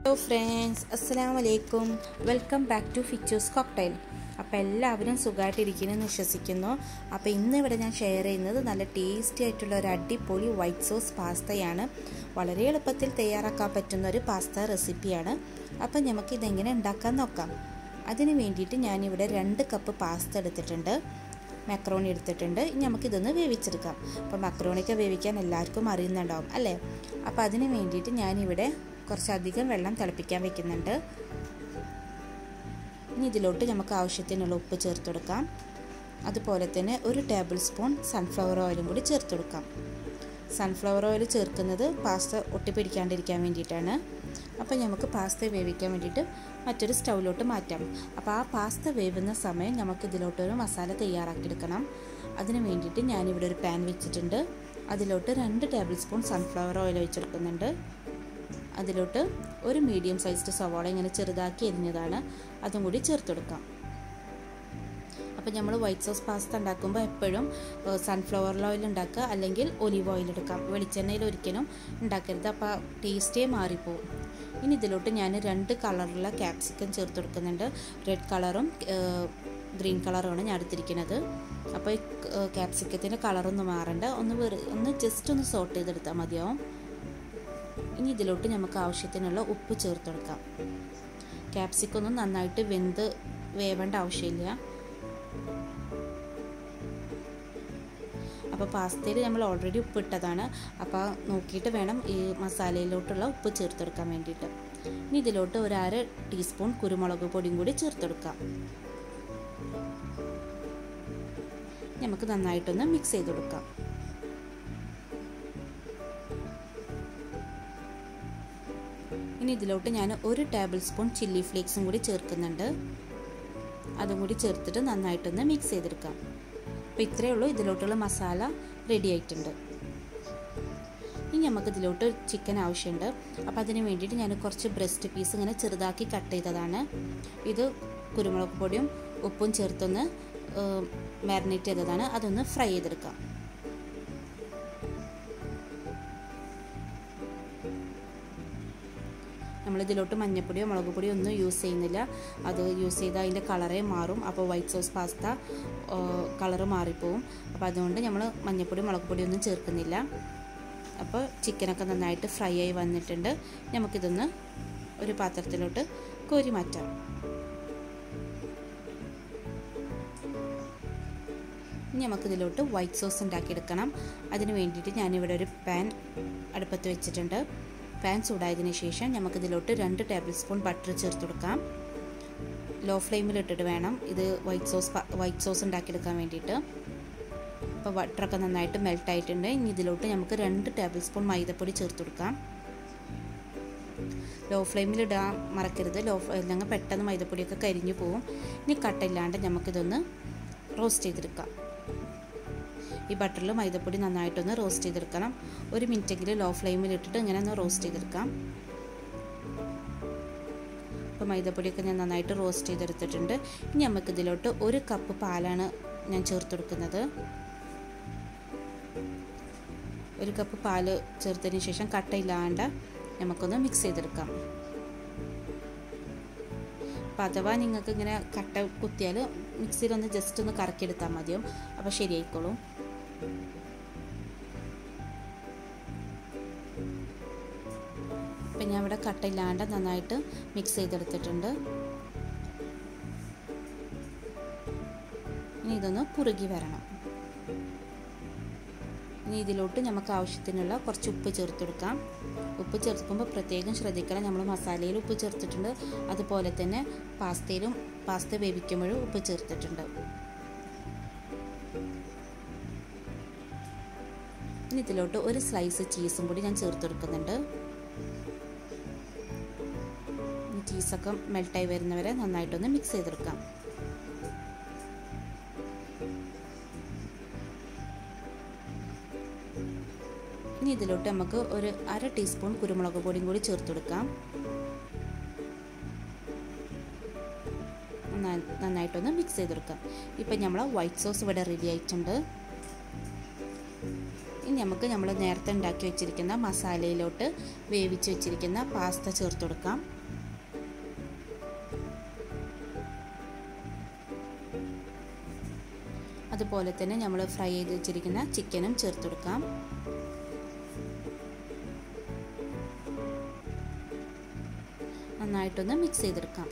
hello friends അസ്സാം വലൈക്കും welcome back to ഫിച്ചേഴ്സ് കോക്ടൈൽ അപ്പോൾ എല്ലാവരും സുഖമായിട്ടിരിക്കുന്നെന്ന് വിശ്വസിക്കുന്നു അപ്പോൾ ഇന്ന് ഇവിടെ ഞാൻ ഷെയർ ചെയ്യുന്നത് നല്ല ടേസ്റ്റി ആയിട്ടുള്ള ഒരു അടിപൊളി വൈറ്റ് സോസ് പാസ്തയാണ് വളരെ എളുപ്പത്തിൽ തയ്യാറാക്കാൻ പറ്റുന്ന ഒരു പാസ്ത റെസിപ്പിയാണ് അപ്പോൾ നമുക്ക് ഇതെങ്ങനെ ഉണ്ടാക്കാൻ നോക്കാം അതിന് വേണ്ടിയിട്ട് ഞാനിവിടെ രണ്ട് കപ്പ് പാസ്ത എടുത്തിട്ടുണ്ട് മക്രോണി എടുത്തിട്ടുണ്ട് ഇനി നമുക്കിതൊന്ന് വേവിച്ചെടുക്കാം അപ്പോൾ മക്രോണിയൊക്കെ വേവിക്കാൻ എല്ലാവർക്കും അറിയുന്നുണ്ടാവും അല്ലേ അപ്പോൾ അതിന് വേണ്ടിയിട്ട് ഞാനിവിടെ കുറച്ചധികം വെള്ളം തിളപ്പിക്കാൻ വെക്കുന്നുണ്ട് ഇനി ഇതിലോട്ട് നമുക്ക് ആവശ്യത്തിനുള്ള ഉപ്പ് ചേർത്ത് കൊടുക്കാം അതുപോലെ തന്നെ ഒരു ടേബിൾ സ്പൂൺ സൺഫ്ലവർ ഓയിലും കൂടി ചേർത്ത് കൊടുക്കാം സൺഫ്ലവർ ഓയിൽ ചേർക്കുന്നത് പാസ്ത ഒട്ടിപ്പിടിക്കാണ്ടിരിക്കാൻ വേണ്ടിയിട്ടാണ് അപ്പോൾ നമുക്ക് പാസ്ത വേവിക്കാൻ വേണ്ടിയിട്ട് മറ്റൊരു സ്റ്റൗവിലോട്ട് മാറ്റാം അപ്പോൾ ആ പാസ്ത വേവുന്ന സമയം നമുക്ക് ഇതിലോട്ടൊരു മസാല തയ്യാറാക്കിയെടുക്കണം അതിന് വേണ്ടിയിട്ട് ഞാനിവിടെ ഒരു പാൻ വെച്ചിട്ടുണ്ട് അതിലോട്ട് രണ്ട് ടേബിൾ സ്പൂൺ സൺഫ്ലവർ ഓയിൽ വെച്ചെടുക്കുന്നുണ്ട് അതിലോട്ട് ഒരു മീഡിയം സൈസ്ഡ് സവാള ഇങ്ങനെ ചെറുതാക്കി എരിഞ്ഞതാണ് അതും കൂടി ചേർത്ത് കൊടുക്കാം അപ്പോൾ നമ്മൾ വൈറ്റ് സോസ് പാസ്ത ഉണ്ടാക്കുമ്പോൾ എപ്പോഴും സൺഫ്ലവർ ഓയിൽ ഉണ്ടാക്കുക അല്ലെങ്കിൽ ഒലിവ് ഓയിൽ എടുക്കാം വെളിച്ചെണ്ണയിൽ ഒരിക്കലും ഉണ്ടാക്കരുത് അപ്പോൾ ടേസ്റ്റേ മാറിപ്പോവും ഇനി ഇതിലോട്ട് ഞാൻ രണ്ട് കളറുള്ള ക്യാപ്സിക്കം ചേർത്ത് കൊടുക്കുന്നുണ്ട് റെഡ് കളറും ഗ്രീൻ കളറുമാണ് ഞാൻ എടുത്തിരിക്കുന്നത് അപ്പോൾ ഈ ക്യാപ്സിക്കത്തിൻ്റെ കളറൊന്നും മാറണ്ട ഒന്ന് വെറു ഒന്ന് ജസ്റ്റ് ഒന്ന് സോട്ട് ചെയ്തെടുത്താൽ മതിയാവും ഇനി ഇതിലോട്ട് നമുക്ക് ആവശ്യത്തിനുള്ള ഉപ്പ് ചേർത്ത് കൊടുക്കാം ക്യാപ്സിക്കൊന്നും നന്നായിട്ട് വെന്ത് വേവേണ്ട ആവശ്യമില്ല അപ്പോൾ പാസ്തയിൽ നമ്മൾ ഓൾറെഡി ഉപ്പ് ഇട്ടതാണ് അപ്പോൾ നോക്കിയിട്ട് വേണം ഈ മസാലയിലോട്ടുള്ള ഉപ്പ് ചേർത്തെടുക്കാൻ വേണ്ടിയിട്ട് ഇനി ഇതിലോട്ട് ഒരു അര ടീസ്പൂൺ കുരുമുളക് പൊടിയും കൂടി ചേർത്തെടുക്കാം നമുക്ക് നന്നായിട്ടൊന്ന് മിക്സ് ചെയ്ത് കൊടുക്കാം ഇനി ഇതിലോട്ട് ഞാൻ ഒരു ടേബിൾ സ്പൂൺ ചില്ലി ഫ്ലേക്സും കൂടി ചേർക്കുന്നുണ്ട് അതും കൂടി ചേർത്തിട്ട് നന്നായിട്ടൊന്ന് മിക്സ് ചെയ്തെടുക്കാം അപ്പോൾ ഇത്രയേ ഉള്ളൂ ഇതിലോട്ടുള്ള മസാല റെഡി ആയിട്ടുണ്ട് ഇനി നമുക്ക് ഇതിലോട്ട് ചിക്കൻ ആവശ്യമുണ്ട് അപ്പോൾ അതിന് വേണ്ടിയിട്ട് ഞാൻ കുറച്ച് ബ്രസ്റ്റ് പീസ് ഇങ്ങനെ ചെറുതാക്കി കട്ട് ചെയ്തതാണ് ഇത് കുരുമുളക് പൊടിയും ഉപ്പും ചേർത്തൊന്ന് മാരിനേറ്റ് ചെയ്തതാണ് അതൊന്ന് ഫ്രൈ ചെയ്തെടുക്കാം നമ്മളിതിലോട്ട് മഞ്ഞപ്പൊടിയോ മുളക് പൊടിയോ ഒന്നും യൂസ് ചെയ്യുന്നില്ല അത് യൂസ് ചെയ്താൽ അതിൻ്റെ കളറേ മാറും അപ്പോൾ വൈറ്റ് സോസ് പാസ്ത കളറ് മാറിപ്പോവും അപ്പോൾ അതുകൊണ്ട് നമ്മൾ മഞ്ഞപ്പൊടി മുളക് പൊടി ഒന്നും ചേർക്കുന്നില്ല അപ്പോൾ ചിക്കനൊക്കെ നന്നായിട്ട് ഫ്രൈ ആയി വന്നിട്ടുണ്ട് നമുക്കിതൊന്ന് ഒരു പാത്രത്തിലോട്ട് കോരി മാറ്റാം ഇനി നമുക്കിതിലോട്ട് വൈറ്റ് സോസ് ഉണ്ടാക്കിയെടുക്കണം അതിന് വേണ്ടിയിട്ട് ഞാനിവിടെ ഒരു പാൻ അടുപ്പത്ത് വെച്ചിട്ടുണ്ട് പാൻ ചൂടായതിന് ശേഷം നമുക്കിതിലോട്ട് രണ്ട് ടേബിൾ സ്പൂൺ ബട്ടർ ചേർത്ത് കൊടുക്കാം ലോ ഫ്ലെയിമിൽ ഇട്ടിട്ട് വേണം ഇത് വൈറ്റ് സോസ് വൈറ്റ് സോസ് ഉണ്ടാക്കിയെടുക്കാൻ വേണ്ടിയിട്ട് അപ്പോൾ ബട്ടറൊക്കെ നന്നായിട്ട് മെൽറ്റ് ആയിട്ടുണ്ട് ഇനി ഇതിലോട്ട് നമുക്ക് രണ്ട് ടേബിൾ സ്പൂൺ മൈദപ്പൊടി ചേർത്ത് കൊടുക്കാം ലോ ഫ്ലെയിമിൽ ഇടാൻ മറക്കരുത് ലോ ഞങ്ങൾ പെട്ടെന്ന് മൈദപ്പൊടിയൊക്കെ കരിഞ്ഞു പോവും ഇനി കട്ടില്ലാണ്ട് നമുക്കിതൊന്ന് റോസ്റ്റ് ചെയ്തെടുക്കാം ഈ ബട്ടറിൽ മൈദപ്പൊടി നന്നായിട്ടൊന്ന് റോസ്റ്റ് ചെയ്തെടുക്കണം ഒരു മിനിറ്റെങ്കിലും ലോ ഫ്ലെയിമിൽ ഇട്ടിട്ട് ഇങ്ങനെ ഒന്ന് റോസ്റ്റ് ചെയ്തെടുക്കാം അപ്പോൾ മൈദപ്പൊടിയൊക്കെ ഞാൻ നന്നായിട്ട് റോസ്റ്റ് ചെയ്തെടുത്തിട്ടുണ്ട് ഇനി നമുക്ക് ഇതിലോട്ട് ഒരു കപ്പ് പാലാണ് ഞാൻ ചേർത്ത് കൊടുക്കുന്നത് ഒരു കപ്പ് പാല് ചേർത്തതിന് ശേഷം കട്ടയില്ലാണ്ട് നമുക്കൊന്ന് മിക്സ് ചെയ്തെടുക്കാം അപ്പോൾ അഥവാ നിങ്ങൾക്ക് ഇങ്ങനെ കട്ട കുത്തിയാൽ മിക്സിയിലൊന്ന് ജസ്റ്റ് ഒന്ന് കറക്കിയെടുത്താൽ മതിയാവും അപ്പോൾ ശരിയായിക്കോളും ഇപ്പം ഞാൻ ഇവിടെ കട്ടയില്ലാണ്ട് നന്നായിട്ട് മിക്സ് ചെയ്തെടുത്തിട്ടുണ്ട് ഇനി ഇതൊന്ന് കുറുകി വരണം ഇനി ഇതിലോട്ട് നമുക്ക് ആവശ്യത്തിനുള്ള കുറച്ച് ഉപ്പ് ചേർത്ത് കൊടുക്കാം ഉപ്പ് ചേർക്കുമ്പോൾ പ്രത്യേകം ശ്രദ്ധിക്കണം നമ്മൾ മസാലയിൽ ഉപ്പ് ചേർത്തിട്ടുണ്ട് അതുപോലെ തന്നെ പാസ്തയിലും പാസ്ത വേവിക്കുമ്പോഴും ഉപ്പ് ചേർത്തിട്ടുണ്ട് ഇനി ഇതിലോട്ട് ഒരു സ്ലൈസ് ചീസും കൂടി ഞാൻ ചേർത്ത് കൊടുക്കുന്നുണ്ട് ചീസൊക്കെ മെൽട്ടായി വരുന്നവരെ നന്നായിട്ടൊന്ന് മിക്സ് ചെയ്തെടുക്കാം ഇനി ഇതിലോട്ട് നമുക്ക് ഒരു അര ടീസ്പൂൺ കുരുമുളക് പൊടിയും കൂടി ചേർത്ത് കൊടുക്കാം നന്നായിട്ടൊന്ന് മിക്സ് ചെയ്തെടുക്കാം ഇപ്പം നമ്മൾ വൈറ്റ് സോസ് ഇവിടെ റെഡി ആയിട്ടുണ്ട് ഇനി നമുക്ക് നമ്മൾ നേരത്തെ ഉണ്ടാക്കി വെച്ചിരിക്കുന്ന മസാലയിലോട്ട് വേവിച്ച് വെച്ചിരിക്കുന്ന പാസ്ത ചേർത്ത് കൊടുക്കാം അതുപോലെ തന്നെ നമ്മൾ ഫ്രൈ ചെയ്ത് വെച്ചിരിക്കുന്ന ചിക്കനും ചേർത്ത് കൊടുക്കാം നന്നായിട്ടൊന്ന് മിക്സ് ചെയ്തെടുക്കാം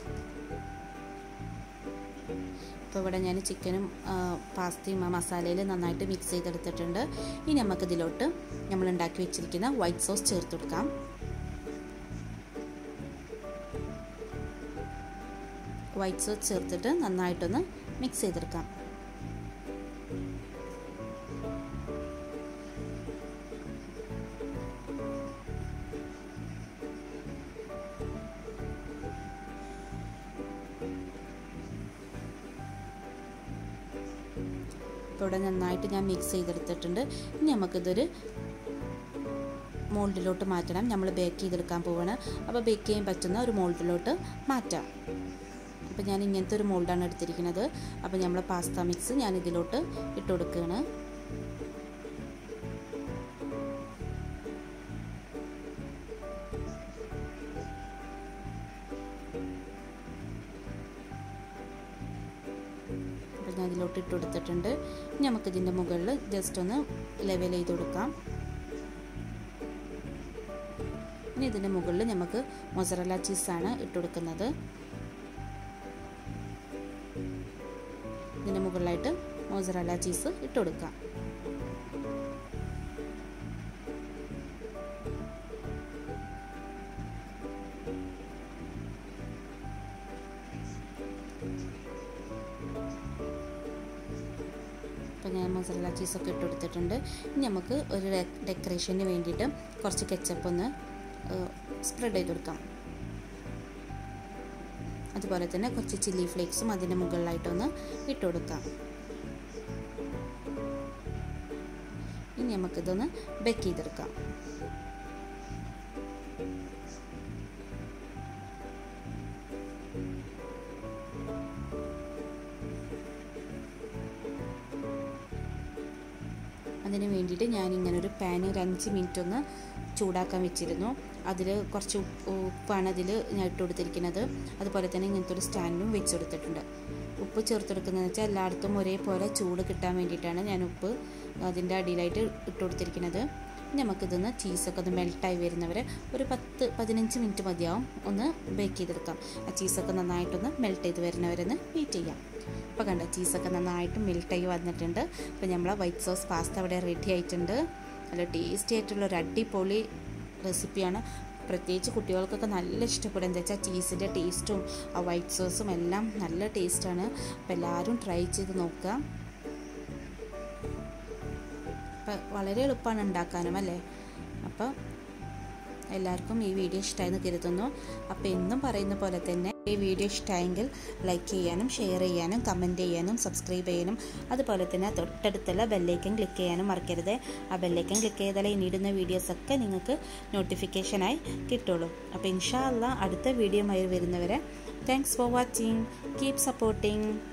ഇപ്പോൾ ഇവിടെ ഞാൻ ചിക്കനും പാസ്തയും മസാലയിൽ നന്നായിട്ട് മിക്സ് ചെയ്തെടുത്തിട്ടുണ്ട് ഇനി നമുക്കിതിലോട്ട് നമ്മൾ ഉണ്ടാക്കി വെച്ചിരിക്കുന്ന വൈറ്റ് സോസ് ചേർത്ത് കൊടുക്കാം വൈറ്റ് സോസ് ചേർത്തിട്ട് നന്നായിട്ടൊന്ന് മിക്സ് ചെയ്തെടുക്കാം ഇപ്പോൾ ഇവിടെ നന്നായിട്ട് ഞാൻ മിക്സ് ചെയ്തെടുത്തിട്ടുണ്ട് ഇനി നമുക്കിതൊരു മോൾഡിലോട്ട് മാറ്റണം നമ്മൾ ബേക്ക് ചെയ്തെടുക്കാൻ പോവാണ് അപ്പോൾ ബേക്ക് ചെയ്യാൻ പറ്റുന്ന ഒരു മോൾഡിലോട്ട് മാറ്റാം അപ്പോൾ ഞാൻ ഇങ്ങനത്തെ ഒരു മോൾഡാണ് എടുത്തിരിക്കുന്നത് അപ്പോൾ നമ്മൾ പാസ്ത മിക്സ് ഞാൻ ഇതിലോട്ട് ഇട്ട് കൊടുക്കുകയാണ് അപ്പോൾ ഞാൻ ഇതിലോട്ട് ഇട്ട് കൊടുത്തിട്ടുണ്ട് ഇനി നമുക്കിതിൻ്റെ മുകളിൽ ജസ്റ്റ് ഒന്ന് ലെവൽ ചെയ്ത് കൊടുക്കാം ഇനി ഇതിൻ്റെ മുകളിൽ നമുക്ക് മൊസറല ചീസാണ് ഇട്ട് കൊടുക്കുന്നത് ഇതിൻ്റെ മുകളിലായിട്ട് മൊസറല ചീസ് ഇട്ട് കൊടുക്കാം അപ്പോൾ ഞാൻ മസാല ചീസൊക്കെ ഇട്ട് കൊടുത്തിട്ടുണ്ട് ഇനി നമുക്ക് ഒരു ഡെക്കറേഷന് വേണ്ടിയിട്ട് കുറച്ച് കെച്ചപ്പ് ഒന്ന് സ്പ്രെഡ് ചെയ്ത് കൊടുക്കാം അതുപോലെ തന്നെ കുറച്ച് ചില്ലി ഫ്ലേക്സും അതിൻ്റെ മുകളിലായിട്ടൊന്ന് ഇട്ട് കൊടുക്കാം ഇനി നമുക്കിതൊന്ന് ബേക്ക് ചെയ്തെടുക്കാം അതിന് വേണ്ടിയിട്ട് ഞാൻ ഇങ്ങനെ ഒരു പാൻ ഒരു അഞ്ച് മിനിറ്റ് ഒന്ന് ചൂടാക്കാൻ വെച്ചിരുന്നു അതിൽ കുറച്ച് ഉപ്പാണ് അതിൽ ഞാൻ ഇട്ട് കൊടുത്തിരിക്കുന്നത് അതുപോലെ തന്നെ ഇങ്ങനത്തെ ഒരു സ്റ്റാൻഡും വെച്ച് കൊടുത്തിട്ടുണ്ട് ഉപ്പ് ചേർത്ത് കൊടുക്കുന്നതെന്ന് വെച്ചാൽ എല്ലായിടത്തും ഒരേപോലെ ചൂട് കിട്ടാൻ വേണ്ടിയിട്ടാണ് ഞാൻ ഉപ്പ് അതിൻ്റെ അടിയിലായിട്ട് ഇട്ട് കൊടുത്തിരിക്കുന്നത് നമുക്കിതൊന്ന് ചീസൊക്കെ ഒന്ന് മെൽട്ടായി വരുന്നവരെ ഒരു പത്ത് പതിനഞ്ച് മിനിറ്റ് മതിയാവും ഒന്ന് ബേക്ക് ചെയ്തെടുക്കാം ആ ചീസൊക്കെ നന്നായിട്ടൊന്ന് മെൽട്ട് ചെയ്ത് വരുന്നവരെ ഒന്ന് വെയിറ്റ് ചെയ്യാം അപ്പോൾ കണ്ട ചീസൊക്കെ നന്നായിട്ട് മെൽട്ടായി വന്നിട്ടുണ്ട് അപ്പോൾ നമ്മൾ വൈറ്റ് സോസ് പാസ്ത അവിടെ റെഡി ആയിട്ടുണ്ട് നല്ല ടേസ്റ്റി ആയിട്ടുള്ള ഒരു അടിപൊളി റെസിപ്പിയാണ് പ്രത്യേകിച്ച് കുട്ടികൾക്കൊക്കെ നല്ല ഇഷ്ടപ്പെടും എന്താ വെച്ചാൽ ചീസിൻ്റെ ടേസ്റ്റും ആ വൈറ്റ് സോസും എല്ലാം നല്ല ടേസ്റ്റാണ് അപ്പോൾ എല്ലാവരും ട്രൈ ചെയ്ത് നോക്കുക അപ്പം വളരെ എളുപ്പമാണ് ഉണ്ടാക്കാനും അല്ലേ അപ്പം എല്ലാവർക്കും ഈ വീഡിയോ ഇഷ്ടമായെന്ന് കരുതുന്നു അപ്പോൾ എന്നും പറയുന്ന പോലെ തന്നെ ഈ വീഡിയോ ഇഷ്ടമായെങ്കിൽ ലൈക്ക് ചെയ്യാനും ഷെയർ ചെയ്യാനും കമൻറ്റ് ചെയ്യാനും സബ്സ്ക്രൈബ് ചെയ്യാനും അതുപോലെ തന്നെ തൊട്ടടുത്തുള്ള ബെല്ലൈക്കൻ ക്ലിക്ക് ചെയ്യാനും മറക്കരുത് ആ ബെല്ലൈക്കൻ ക്ലിക്ക് ചെയ്താലേ ഇനിയിടുന്ന വീഡിയോസൊക്കെ നിങ്ങൾക്ക് നോട്ടിഫിക്കേഷനായി കിട്ടുള്ളൂ അപ്പോൾ ഇൻഷാ അല്ല അടുത്ത വീഡിയോ വരുന്നവരെ thanks for watching keep supporting